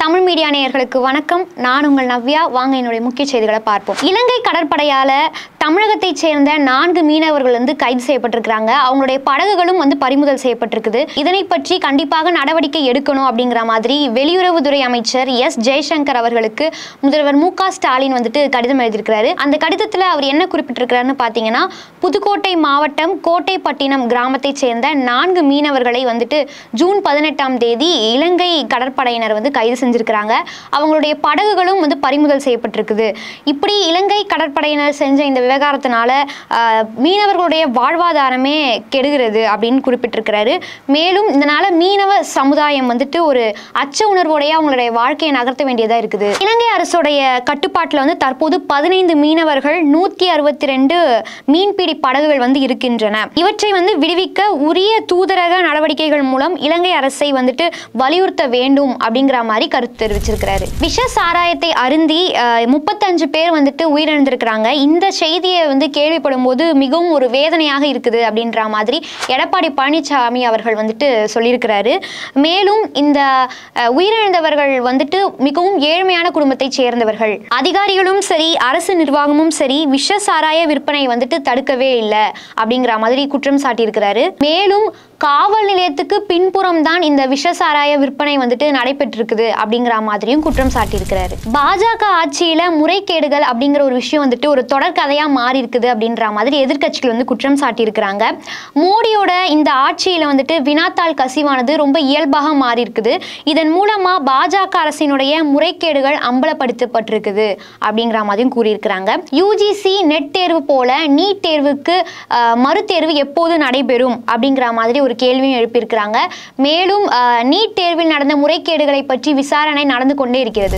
Tamil media நேயர்களுக்கு வணக்கம் நான் உங்கள் நவ்யா வாங்க என்னுடைய முக்கிய செய்திகளை பார்ப்போம் இலங்கை கடற்படையால தமிழகத்தைச் சேர்ந்த நான்கு மீனவர்கள் வந்து கைது செய்யப்பட்டிருக்கிறாங்க அவங்களுடைய படகுகளும் வந்து பறிமுதல் செய்யப்பட்டிருக்குது இதனை பற்றி கண்டிப்பாக நடவடிக்கை எடுக்கணும் அப்படிங்கிற மாதிரி வெளியுறவுத்துறை அமைச்சர் எஸ் ஜெய்சங்கர் அவர்களுக்கு முதல்வர் மு க ஸ்டாலின் வந்துட்டு கடிதம் எழுதியிருக்கிறாரு அந்த கடிதத்தில் அவர் என்ன குறிப்பிட்டிருக்கிறாருன்னு பார்த்தீங்கன்னா புதுக்கோட்டை மாவட்டம் கோட்டைப்பட்டினம் கிராமத்தைச் சேர்ந்த நான்கு மீனவர்களை வந்துட்டு ஜூன் பதினெட்டாம் தேதி இலங்கை கடற்படையினர் வந்து கைது செஞ்சிருக்கிறாங்க அவங்களுடைய படகுகளும் வந்து பறிமுதல் செய்யப்பட்டிருக்குது இப்படி இலங்கை கடற்படையினர் செஞ்ச இந்த விவகாரத்தினால ஆஹ், மீனவர்களுடைய வாழ்வாதாரமே கெடுகிறது அப்படின்னு குறிப்பிட்டிருக்கிறாரு மேலும் இதனால மீனவ சமுதாயம் வந்துட்டு ஒரு அச்ச உணர்வோடைய அவங்களுடைய வாழ்க்கையை நகர்த்த வேண்டியதா இருக்குது இலங்கை அரசுடைய கட்டுப்பாட்டில் வந்து தற்போது பதினைந்து மீனவர்கள் நூற்றி அறுபத்தி ரெண்டு மீன்பிடி படகுகள் வந்து இருக்கின்றன இவற்றை வந்து விடுவிக்க உரிய தூதரக நடவடிக்கைகள் மூலம் இலங்கை அரசை வந்துட்டு வலியுறுத்த வேண்டும் அப்படிங்கிற மாதிரி கருத்து தெரிவிச்சிருக்கிறாரு விஷ சாராயத்தை அருந்தி அஹ், முப்பத்தஞ்சு பேர் வந்துட்டு உயிரிழந்திருக்கிறாங்க இந்த செய்தியை வந்து கேள்விப்படும் போது மிகவும் ஒரு வேதனையாக இருக்குது அப்படின்ற மாதிரி எடப்பாடி பழனிசாமி அவர்கள் வந்துட்டு சொல்லியிருக்கிறாரு மேலும் இந்த அஹ், உயிரிழந்தவர்கள் வந்துட்டு மிகவும் ஏழ்மையான குடும்பத்தைச் சேர்ந்தவர்கள் அதிகாரிகளும் சரி அரசு நிர்வாகமும் சரி விஷ சாராய விற்பனை வந்துட்டு தடுக்கவே இல்லை அப்படிங்கிற மாதிரி குற்றம் சாட்டியிருக்கிறாரு மேலும் காவல் நிலையத்துக்கு பின்புறம் தான் இந்த விஷ சாராய விற்பனை வந்துட்டு நடைபெற்றிருக்குது அப்படிங்கிற மாதிரியும் குற்றம் சாட்டியிருக்கிறாரு பாஜக ஆட்சியில முறைகேடுகள் அப்படிங்கிற ஒரு விஷயம் வந்துட்டு ஒரு தொடர்கதையா மாறி இருக்குது அப்படின்ற மாதிரி எதிர்க்கட்சிகள் வந்து குற்றம் சாட்டியிருக்கிறாங்க மோடியோட இந்த ஆட்சியில வந்துட்டு வினாத்தாள் கசிவானது ரொம்ப இயல்பாக மாறி இருக்குது இதன் மூலமா பாஜக அரசினுடைய முறைகேடுகள் அம்பலப்படுத்தப்பட்டிருக்குது அப்படிங்கிற மாதிரியும் கூறியிருக்கிறாங்க யூஜிசி நெட் தேர்வு போல நீட் தேர்வுக்கு அஹ், மறுதேர்வு எப்போது நடைபெறும் அப்படிங்கிற மாதிரி ஒரு கேள்வியும் எழுப்பியிருக்கிறாங்க மேலும் அஹ், நீட் தேர்வில் நடந்த முறைகேடுகளை பற்றி விசாரணை நடந்து கொண்டே இருக்கிறது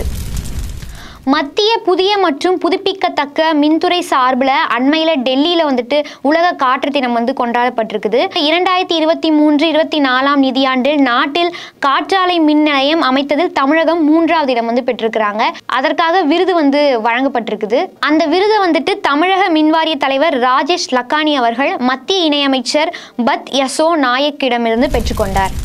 மத்திய புதிய மற்றும் புதுப்பிக்கத்தக்க மின்துறை சார்பில் அண்மையில் டெல்லியில் வந்துட்டு உலக காற்று தினம் வந்து கொண்டாடப்பட்டிருக்குது இரண்டாயிரத்தி இருபத்தி மூன்று இருபத்தி நாலாம் நிதியாண்டில் நாட்டில் காற்றாலை மின் நிலையம் அமைத்ததில் தமிழகம் மூன்றாவது இடம் வந்து பெற்றிருக்கிறாங்க அதற்காக விருது வந்து வழங்கப்பட்டிருக்குது அந்த விருதை வந்துட்டு தமிழக மின்வாரிய தலைவர் ராஜேஷ் லக்கானி அவர்கள் மத்திய இணையமைச்சர் பத் யசோ நாயக்கிடமிருந்து பெற்றுக்கொண்டார்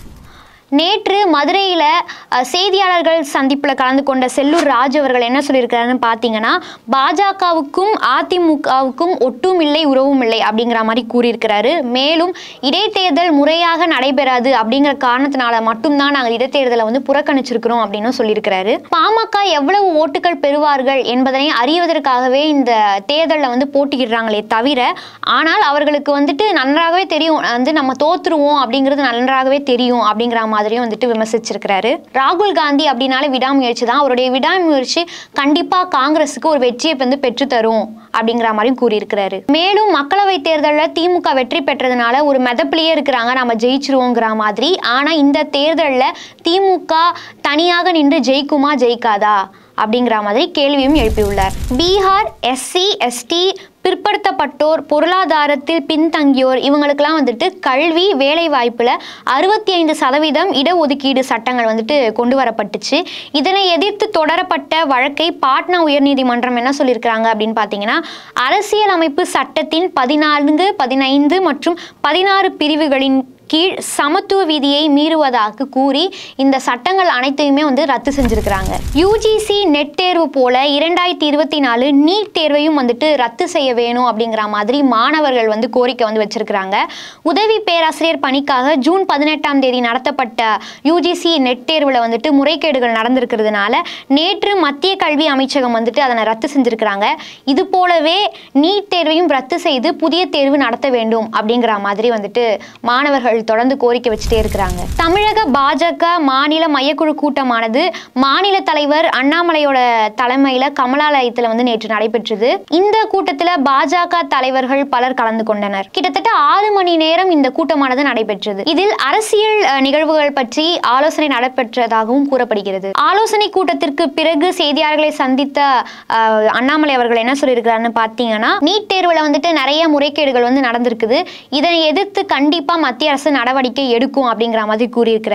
நேற்று மதுரையில் செய்தியாளர்கள் சந்திப்பில் கலந்து கொண்ட செல்லூர் ராஜ் அவர்கள் என்ன சொல்லியிருக்காருன்னு பார்த்தீங்கன்னா பாஜகவுக்கும் அதிமுகவுக்கும் ஒட்டும் இல்லை உறவும் இல்லை அப்படிங்கிற மாதிரி கூறியிருக்கிறாரு மேலும் இடைத்தேர்தல் முறையாக நடைபெறாது அப்படிங்கிற காரணத்தினால மட்டும்தான் நாங்கள் இடைத்தேர்தலை வந்து புறக்கணிச்சிருக்கிறோம் அப்படின்னு சொல்லியிருக்கிறாரு பாமக எவ்வளவு ஓட்டுகள் பெறுவார்கள் என்பதனை அறிவதற்காகவே இந்த தேர்தலில் வந்து போட்டியிடுறாங்களே தவிர ஆனால் அவர்களுக்கு வந்துட்டு நன்றாகவே தெரியும் வந்து நம்ம தோத்துருவோம் அப்படிங்கிறது நன்றாகவே தெரியும் அப்படிங்கிற மாதிரியும் வந்துட்டு விமர்சிச்சிருக்கிறாரு ராகுல் காந்தி அப்படின்னாலே விடாமுயற்சி தான் அவருடைய விடாமுயற்சி கண்டிப்பா காங்கிரஸுக்கு ஒரு வெற்றியை வந்து பெற்றுத்தரும் அப்படிங்கிற மாதிரியும் கூறியிருக்கிறாரு மேலும் மக்களவை தேர்தலில் திமுக வெற்றி பெற்றதுனால ஒரு மெதப்பிலேயே இருக்கிறாங்க நம்ம ஜெயிச்சிருவோங்கிற மாதிரி ஆனா இந்த தேர்தலில் திமுக தனியாக நின்று ஜெயிக்குமா ஜெயிக்காதா அப்படிங்கிற மாதிரி கேள்வியும் எழுப்பியுள்ளார் பீகார் எஸ்சி எஸ்டி பிற்படுத்தப்பட்டோர் பொருளாதாரத்தில் பின்தங்கியோர் இவங்களுக்கெல்லாம் வந்துட்டு கல்வி வேலை வாய்ப்பில் அறுபத்தி ஐந்து சதவீதம் இடஒதுக்கீடு சட்டங்கள் வந்துட்டு கொண்டு வரப்பட்டுச்சு இதனை எதிர்த்து தொடரப்பட்ட வழக்கை பாட்னா உயர்நீதிமன்றம் என்ன சொல்லியிருக்கிறாங்க அப்படின்னு பார்த்தீங்கன்னா அரசியலமைப்பு சட்டத்தின் பதினான்கு பதினைந்து மற்றும் பதினாறு பிரிவுகளின் கீழ் சமத்துவ விதியை மீறுவதாக கூறி இந்த சட்டங்கள் அனைத்தையுமே வந்து ரத்து செஞ்சிருக்கிறாங்க யூஜிசி நெட் தேர்வு போல இரண்டாயிரத்தி இருபத்தி நாலு நீட் தேர்வையும் வந்துட்டு ரத்து செய்ய வேணும் அப்படிங்கிற மாதிரி மாணவர்கள் வந்து கோரிக்கை வந்து வச்சிருக்கிறாங்க உதவி பேராசிரியர் பணிக்காக ஜூன் பதினெட்டாம் தேதி நடத்தப்பட்ட யூஜிசி நெட் தேர்வில் வந்துட்டு முறைகேடுகள் நடந்திருக்கிறதுனால நேற்று மத்திய கல்வி அமைச்சகம் வந்துட்டு அதனை ரத்து செஞ்சிருக்கிறாங்க இது போலவே நீட் தேர்வையும் ரத்து செய்து புதிய தேர்வு நடத்த வேண்டும் அப்படிங்கிற மாதிரி வந்துட்டு மாணவர்கள் தொடர்ந்து கோரிக்கை வச்சுட்டே இருக்கிறாங்க தமிழக பாஜக மாநில மையக்குழு கூட்டமானது மாநில தலைவர் அண்ணாமலையோட தலைமையில கமலாலயத்தில் வந்து நேற்று நடைபெற்றது இந்த கூட்டத்தில் பாஜக தலைவர்கள் பலர் கலந்து கொண்டனர் கிட்டத்தட்ட ஆறு மணி நேரம் இந்த கூட்டமானது நடைபெற்றது இதில் அரசியல் அஹ், நிகழ்வுகள் பற்றி ஆலோசனை நடைபெற்றதாகவும் கூறப்படுகிறது ஆலோசனை கூட்டத்திற்கு பிறகு செய்தியாளர்களை சந்தித்த அஹ், அண்ணாமலை அவர்கள் என்ன சொல்லியிருக்கிறாருன்னு பார்த்தீங்கன்னா நீட் தேர்வில் வந்துட்டு நிறைய முறைகேடுகள் வந்து நடந்திருக்குது இதனை எதிர்த்து கண்டிப்பா மத்திய அரசு நடவடிக்கை எடுக்கும் அப்படிங்கிற மாதிரி கூறியிருக்கிறாரு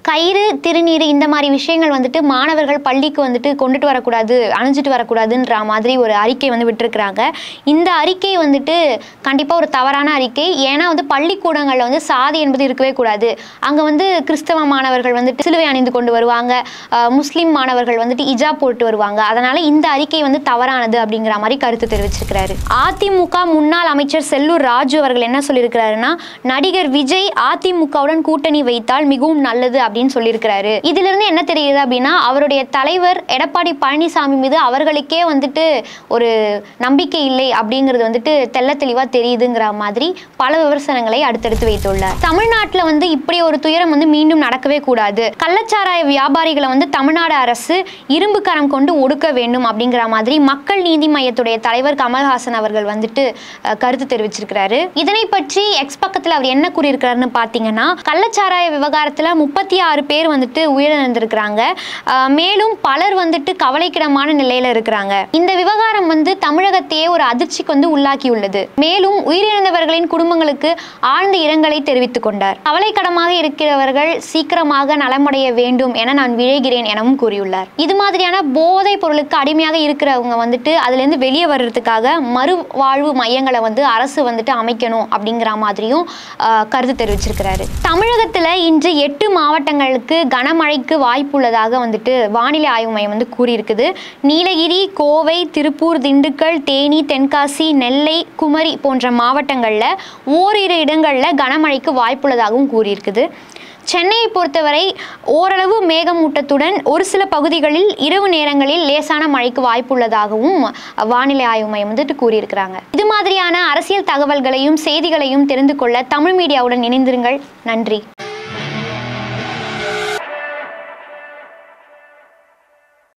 கயிறு திருநீர் இந்த மாதிரி விஷயங்கள் வந்துட்டு மாணவர்கள் பள்ளிக்கு வந்துட்டு கொண்டுட்டு வரக்கூடாது அணிஞ்சிட்டு வரக்கூடாதுன்ற மாதிரி ஒரு அறிக்கை வந்து விட்டுருக்குறாங்க இந்த அறிக்கை வந்துட்டு கண்டிப்பாக ஒரு தவறான அறிக்கை ஏன்னா வந்து பள்ளிக்கூடங்களில் வந்து சாதி என்பது இருக்கவே கூடாது அங்கே வந்து கிறிஸ்தவ மாணவர்கள் வந்துட்டு சிலுவை அணிந்து கொண்டு வருவாங்க அஹ் முஸ்லிம் மாணவர்கள் வந்துட்டு இஜாப் போட்டு வருவாங்க அதனால இந்த அறிக்கை வந்து தவறானது அப்படிங்கிற மாதிரி கருத்து தெரிவிச்சிருக்கிறாரு அதிமுக முன்னாள் அமைச்சர் செல்லூர் ராஜு அவர்கள் என்ன சொல்லியிருக்கிறாருன்னா நடிகர் விஜய் அதிமுகவுடன் கூட்டணி வைத்தால் மிகவும் நல்லது அப்படின்னு சொல்லியிருக்கிறாரு இதுல இருந்து என்ன தெரியுது அப்படின்னா அவருடைய தலைவர் எடப்பாடி பழனிசாமி மீது அவர்களுக்கே வந்துட்டு ஒரு நம்பிக்கை இல்லை அப்படிங்கிறது வந்துட்டு தெள்ள தெளிவா தெரியுதுங்கிற மாதிரி பல விமர்சனங்களை அடுத்தடுத்து வைத்துள்ளார் தமிழ்நாட்டில் வந்து இப்படி ஒரு துயரம் வந்து மீண்டும் நடக்கவே கூடாது கள்ளச்சாராய வியாபாரிகளை வந்து தமிழ்நாடு அரசு இரும்பு கரம் கொண்டு ஒடுக்க வேண்டும் அப்படிங்கிற மாதிரி மக்கள் நீதி மையத்துடைய தலைவர் கமல்ஹாசன் அவர்கள் வந்துட்டு அஹ், கருத்து தெரிவிச்சிருக்கிறாரு இதனை பற்றி எக்ஸ் பக்கத்தில் அவர் என்ன கூறியிருக்கிறாருன்னு பார்த்தீங்கன்னா கள்ளச்சாராய விவகாரத்தில் முப்பத்தி ஆறு பேர் வந்துட்டு உயிரிழந்திருக்கிறாங்க அஹ், மேலும் பலர் வந்துட்டு கவலைக்கிடமான நிலையில இருக்கிறாங்க இந்த விவகாரம் வந்து தமிழகத்தையே ஒரு அதிர்ச்சிக்கு வந்து உள்ளாக்கியுள்ளது மேலும் உயிரிழந்தவர்களின் குடும்பங்களுக்கு ஆழ்ந்த இரங்கலை தெரிவித்துக் கொண்டார் கவலைக்கிடமாக இருக்கிறவர்கள் சீக்கிரமாக நலமடைய வேண்டும் என நான் விழைகிறேன் எனவும் கூறியுள்ளார் இது மாதிரியான போதைப் பொருளுக்கு அடிமையாக இருக்கிறவங்க வந்துட்டு அதுலேருந்து வெளியே வர்றதுக்காக மறுவாழ்வு மையங்களை வந்து அரசு வந்துட்டு அமைக்கணும் அப்படிங்கிற மாதிரியும் ஆஹ், கருத்து தெரிவிச்சிருக்கிறாரு தமிழகத்தில் இன்று எட்டு மாவட்டங்களுக்கு கனமழைக்கு வாய்ப்புள்ளதாக வந்துட்டு வானிலை ஆய்வு மையம் வந்து கூறியிருக்குது நீலகிரி கோவை திருப்பூர் திண்டுக்கல் தேனி தென்காசி நெல்லை குமரி போன்ற மாவட்டங்களில் ஓரிரு இடங்களில் கனமழைக்கு வாய்ப்புள்ளதாகவும் கூறியிருக்குது சென்னையை பொறுத்தவரை ஓரளவு மேகமூட்டத்துடன் ஒரு சில பகுதிகளில் இரவு நேரங்களில் லேசான மழைக்கு வாய்ப்புள்ளதாகவும் வானிலை ஆய்வு மையம் வந்துட்டு கூறியிருக்கிறாங்க இது மாதிரியான அரசியல் தகவல்களையும் செய்திகளையும் தெரிந்து கொள்ள தமிழ் மீடியாவுடன் இணைந்திருங்கள் நன்றி